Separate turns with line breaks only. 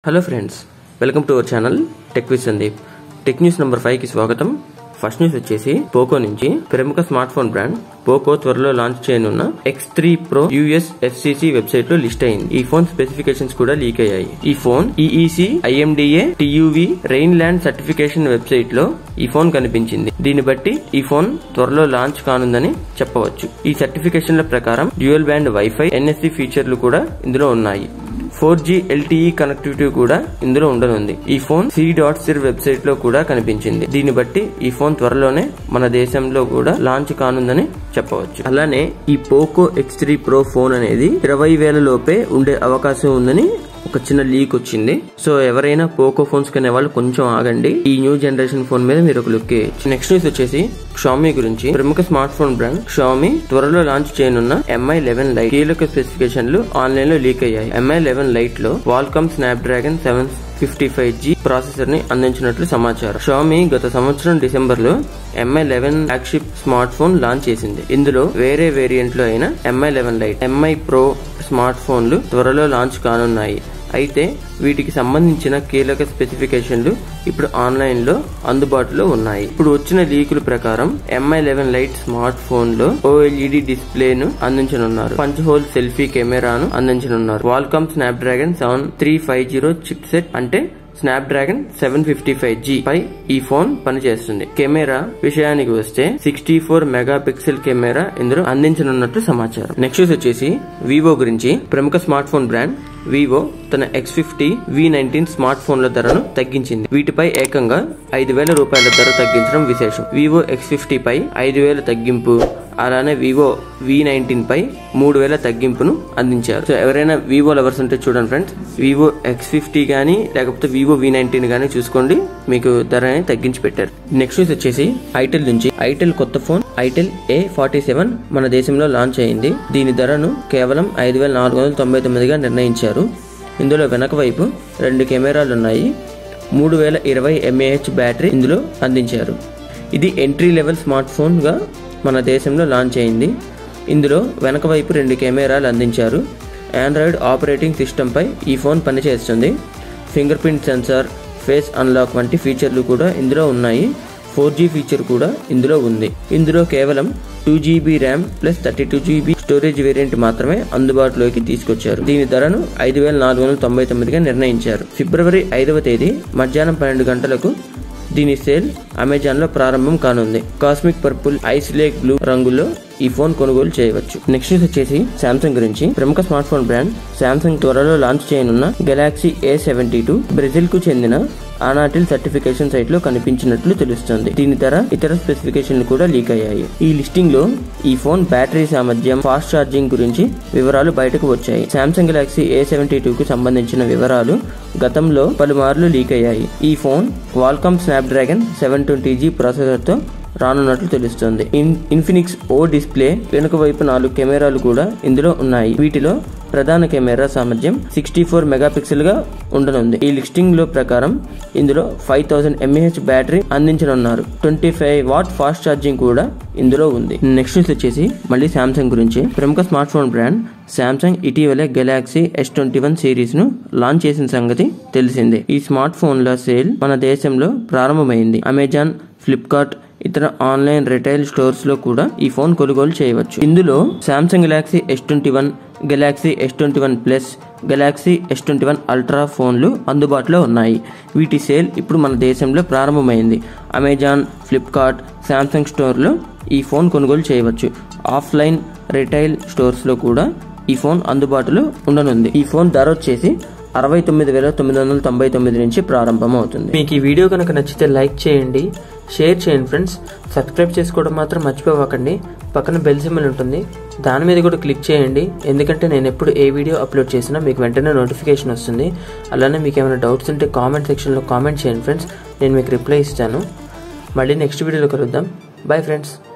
hello friends welcome to our channel tech with Sandeep tech news number five కి స్వాగతం first news వచ్చేసి Poco నుంచి ప్రముఖ స్మార్ట్ ఫోన్ బ్రాండ్ పోకో త్వరలో launch చేయనున్న X three pro US FCC website లో list అయింది ఈ ఫోన్ స్పెసిఫికేషన్స్ కూడా లీక్ అయ్యాయి ఈ phone EEC IMDA TUV Rheinland certification website లో ఈ ఫోన్ కనిపించింది దీన్ని బట్టి ఈ ఫోన్ త్వరలో లాంచ్ కానుందని చెప్పవచ్చు ఈ సర్టిఫికేషన్ల ప్రకారం డ్యూయల్ బ్యాండ్ వైఫై ఎన్ఎస్సి ఫీచర్లు కూడా ఇందులో ఉన్నాయి ఫోర్ జీ ఎల్టీఈ కనెక్టివిటీ కూడా ఇందులో ఉండనుంది ఈ ఫోన్ సి డాట్ సిర్ వెబ్సైట్ లో కూడా కనిపించింది దీన్ని బట్టి ఈ ఫోన్ త్వరలోనే మన దేశంలో కూడా లాంచ్ కానుందని చెప్పవచ్చు అలానే ఈ Poco X three pro phone అనేది ఇరవై వేల లోపే ఉండే అవకాశం ఉందని ఒక చిన్న లీక్ వచ్చింది సో ఎవరైనా పోకో ఫోన్స్ కొనే వాళ్ళు కొంచెం ఆగండి ఈ న్యూ జనరేషన్ ఫోన్ మీద మీరు ఒక లుక్ వేయచ్చు నెక్స్ట్ న్యూస్ వచ్చేసి షామీ గురించి ప్రముఖ స్మార్ట్ ఫోన్ బ్రాండ్ షామీ త్వరలో లాంచ్ చేయనున్న ఎంఐ లెవెన్ లైట్ కీలక స్పెసిఫికేషన్లు ఆన్లైన్ లో లీక్ అయ్యాయి ఎంఐ లెవెన్ లైట్ లో Qualcomm Snapdragon seven fifty five G processor ని అందించినట్లు సమాచారం షామీ గత సంవత్సరం డిసెంబర్ లో Mi eleven flagship smart phone launch చేసింది ఇందులో వేరే వేరియంట్ లో అయిన Mi eleven lite Mi pro smart ఫోన్లు త్వరలో లాంచ్ కానున్నాయి అయితే వీటికి సంబంధించిన కీలక స్పెసిఫికేషన్లు ఇప్పుడు ఆన్లైన్ లో అందుబాటులో ఉన్నాయి ఇప్పుడు వచ్చిన లీకుల ప్రకారం Mi eleven lite smart phone లో ఓఎల్ఈడి డిస్ప్లే ను అందించనున్నారు పంచ్ హోల్ సెల్ఫీ కెమెరాను అందించనున్నారు Qualcomm Snapdragon seven three five zero chipset అంటే Snapdragon seven fifty five G పై ఈ ఫోన్ పనిచేస్తుంది కెమెరా విషయానికి వస్తే sixty four megapixel camera ఇందులో అందించనున్నట్లు సమాచారం నెక్స్ట్ వచ్చేసి వివో గురించి ప్రముఖ స్మార్ట్ ఫోన్ బ్రాండ్ వివో తన X fifty V nineteen smart ఫోన్ల ధరను తగ్గించింది వీటిపై ఏకంగా ఐదు వేల రూపాయల ధర తగ్గించడం విశేషం వివో ఎక్స్ ఫిఫ్టీ పై ఐదు వేల తగ్గింపు అలానే వివో వి నైన్టీన్ పై మూడు వేల తగ్గింపును అందించారు సో ఎవరైనా వివో లవర్స్ ఉంటే చూడండి ఫ్రెండ్స్ వివో ఎక్స్ ఫిఫ్టీ కానీ లేకపోతే వివో వి నైన్టీన్ కానీ చూసుకోండి మీకు ధరని తగ్గించి పెట్టారు నెక్స్ట్ న్యూస్ వచ్చేసి ఐటెల్ నుంచి ఐటెల్ కొత్త phone itel A forty seven మన దేశంలో లాంచ్ అయింది దీని ధరను కేవలం ఐదు వేల నాలుగు వందల తొంభై తొమ్మిదిగా నిర్ణయించారు ఇందులో వెనక వైపు రెండు కెమెరాలు ఉన్నాయి మూడు వేల ఇరవై ఎంఏహెచ్ బ్యాటరీ ఇందులో అందించారు ఇది ఎంట్రీ లెవెల్ స్మార్ట్ ఫోన్గా మన దేశంలో లాంచ్ అయింది ఇందులో వెనక వైపు రెండు కెమెరాలు అందించారు ఆండ్రాయిడ్ ఆపరేటింగ్ సిస్టంపై ఈ ఫోన్ పనిచేస్తుంది fingerprint sensor face unlock వంటి ఫీచర్లు కూడా ఇందులో ఉన్నాయి ఫోర్ జీ ఫీచర్ కూడా ఇందులో ఉంది ఇందులో కేవలం two GB RAM plus thirty two GB storage variant మాత్రమే అందుబాటులోకి తీసుకొచ్చారు దీని ధరను ఐదు వేల నాలుగు వందల తొంభై తొమ్మిదిగా నిర్ణయించారు ఫిబ్రవరి ఐదవ తేదీ మధ్యాహ్నం పన్నెండు గంటలకు దీని సేల్ అమెజాన్ లో ప్రారంభం కానుంది cosmic purple ice lake blue రంగుల్లో ఈ ఫోన్ కొనుగోలు చేయవచ్చు నెక్స్ట్ న్యూస్ వచ్చేసి శాంసంగ్ గురించి ప్రముఖ స్మార్ట్ ఫోన్ బ్రాండ్ శాంసంగ్ త్వరలో లాంచ్ చేయనున్న Galaxy A seventy two Brazil కు చెందిన ఆనాటిల్ సర్టిఫికేషన్ సైట్ లో కనిపించినట్లు తెలుస్తుంది దీని ధర ఇతర స్పెసిఫికేషన్లు కూడా లీక్ అయ్యాయి ఈ లిస్టింగ్ లో ఈ ఫోన్ బ్యాటరీ సామర్థ్యం ఫాస్ట్ ఛార్జింగ్ గురించి వివరాలు బయటకు వచ్చాయి Samsung Galaxy A seventy two కు సంబంధించిన వివరాలు గతంలో పలుమార్లు లీక్ అయ్యాయి ఈ phone Qualcomm Snapdragon seven twenty G processor తో రానున్నట్లు తెలుస్తుంది ఇన్ఫినిక్స్ ఓ డిస్ప్లే వెనుక వైపు నాలుగు కెమెరాలు కూడా ఇందులో ఉన్నాయి వీటిలో ప్రధాన కెమెరా సామర్థ్యం సిక్స్టీ ఫోర్ మెగాపిక్సెల్ గా ఉండనుంది ఈ లిస్టింగ్ లో ప్రకారం ఇందులో ఫైవ్ థౌసండ్ ఎంఏహెచ్ బ్యాటరీ అందించనున్నారు twenty five watt fast charging కూడా ఇందులో ఉంది నెక్స్ట్ న్యూస్ వచ్చేసి మళ్ళీ శాంసంగ్ గురించి ప్రముఖ స్మార్ట్ ఫోన్ బ్రాండ్ శాంసంగ్ ఇటీవలే Galaxy S twenty one series ను లాంచ్ చేసిన సంగతి తెలిసిందే ఈ స్మార్ట్ ఫోన్ల సేల్ మన దేశంలో ప్రారంభమైంది అమెజాన్ ఫ్లిప్కార్ట్ ఇతర ఆన్లైన్ రిటైల్ స్టోర్స్ లో కూడా ఈ ఫోన్ కొనుగోలు చేయవచ్చు ఇందులో Samsung Galaxy S twenty one Galaxy S twenty one plus Galaxy S twenty one ultra ఫోన్లు అందుబాటులో ఉన్నాయి వీటి సేల్ ఇప్పుడు మన దేశంలో ప్రారంభమైంది అమెజాన్ ఫ్లిప్కార్ట్ శాంసంగ్ స్టోర్లో ఈ ఫోన్ కొనుగోలు చేయవచ్చు ఆఫ్లైన్ రిటైల్ స్టోర్స్లో కూడా ఈ ఫోన్ అందుబాటులో ఉండనుంది ఈ ఫోన్ ధర వచ్చేసి అరవై తొమ్మిది వేల తొమ్మిది వందల తొంభై తొమ్మిది నుంచి ప్రారంభం అవుతుంది మీకు ఈ వీడియో కనుక నచ్చితే లైక్ చేయండి షేర్ చేయండి ఫ్రెండ్స్ సబ్స్క్రైబ్ చేసుకోవడం మాత్రం మర్చిపోవకండి పక్కన బెల్ సింబల్ ఉంటుంది దాని మీద కూడా క్లిక్ చేయండి ఎందుకంటే నేను ఎప్పుడు ఏ వీడియో అప్లోడ్ చేసినా మీకు వెంటనే నోటిఫికేషన్ వస్తుంది అలానే మీకు ఏమైనా డౌట్స్ ఉంటే కామెంట్ సెక్షన్లో కామెంట్ చేయండి ఫ్రెండ్స్ నేను మీకు రిప్లై ఇస్తాను మళ్ళీ నెక్స్ట్ వీడియోలో కలుద్దాం బాయ్ ఫ్రెండ్స్